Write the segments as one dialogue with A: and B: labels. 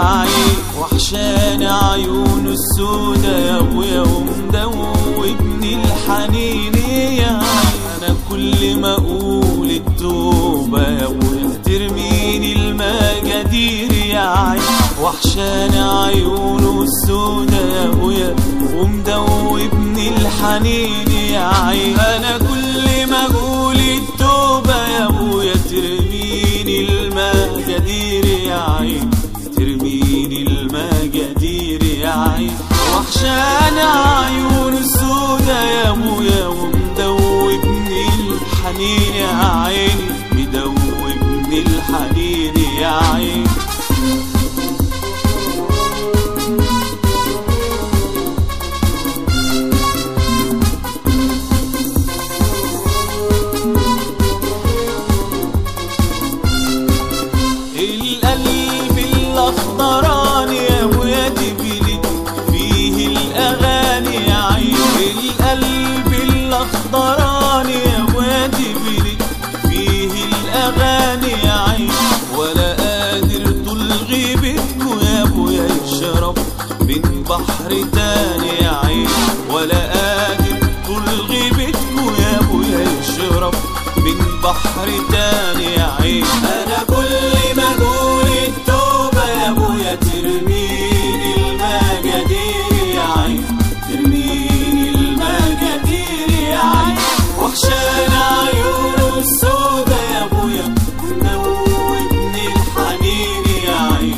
A: عين وحشاني عيونه السودا يا ابويا ومدوبني الحنين يا عين انا كل ما اقول التوبة يا ابويا ترميني المجادير يا عين وحشاني عيونه السودا يا ابويا ومدوبني الحنين يا عين انا كل ما اقول التوبة يا ابويا ترميني المجادير يا عين ترميني المجادير يا عين وحشاني عيون السودا يا ابويا ومدوبني الحنين يا عيني مدوبني الحنين يا عيني القلب الاخضراني يا ابويا تبلي فيه الاغاني يا عين القلب الاخضراني يا ابويا تبلي فيه الاغاني يا عين ولا قادر طول غيبتكوا يا ابويا يشرب من بحر تاني يا عين ولا قادر طول غيبتكوا يا ابويا يشرب من بحر تاني يا عين انا كل ما اقول التوبه يا ابويا ترميني المجادير يا عين ترميني المجادير يا عين وحشان عيونه السودا يا ابويا مدوبني الحنين يا عين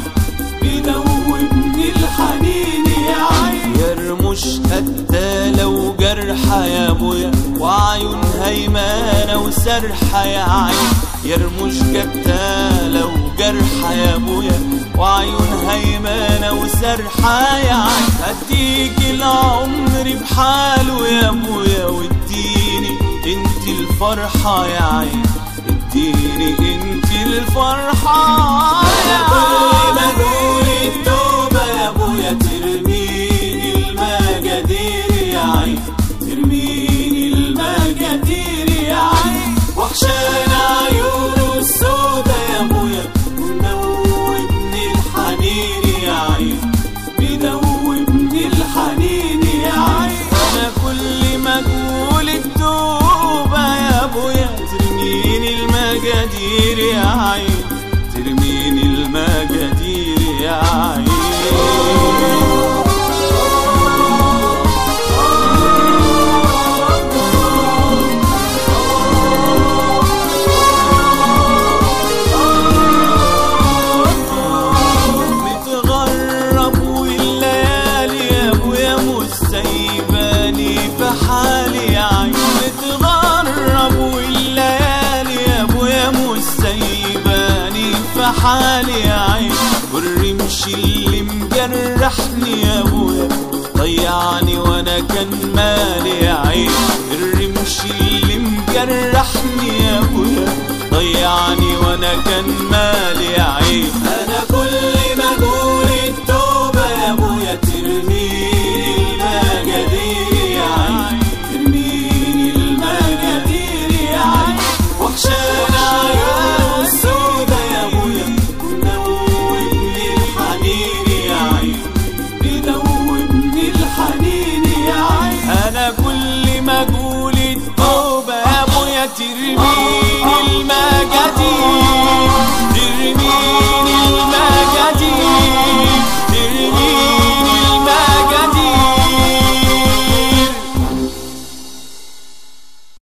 A: مدوبني الحنين يا عين يرمش قتالة وجرحة يا ابويا وعيون هيمانة وسرحة يا عين يرمش قتالة وجرحة يا ابويا وعيون هيمانة وسرحة يا عين هديك العمر بحاله يا ابويا واديني انت الفرحة يا عين اديني انت الفرحة يا كل ما اقول التوبة يا ابويا ترميني المجادير يا عين ترميني المجادير يا عين وحشان عيونه السودا يا ابويا مدوبني الحنين يا عين مدوبني الحنين يا عين انا كل ما اقول التوبة يا ابويا ترميني المجادير يا عين ترميني المجادير يا عين متغرب والليالي يا ابويا مش سايباني في حالي يا عين متغرب والليالي يا ابويا مش سايباني في حالي يا عين والرمش اللي مجرحني يا ابويا ضيعني وانا كان مالي يا عين الرمش اللي مجرحني يا ابويا ضيعني وانا كان مالي يا عين انا كل ما اقول التوبه يا ابويا ترميني المجادير يا عين ترميني المجادير يا عين وحشان عيون السودا يا ابويا مدوبني الحنين يا عين مدوبني الحنين يا عين انا كل ما اقول التوبه يا ابويا ترميني المجادير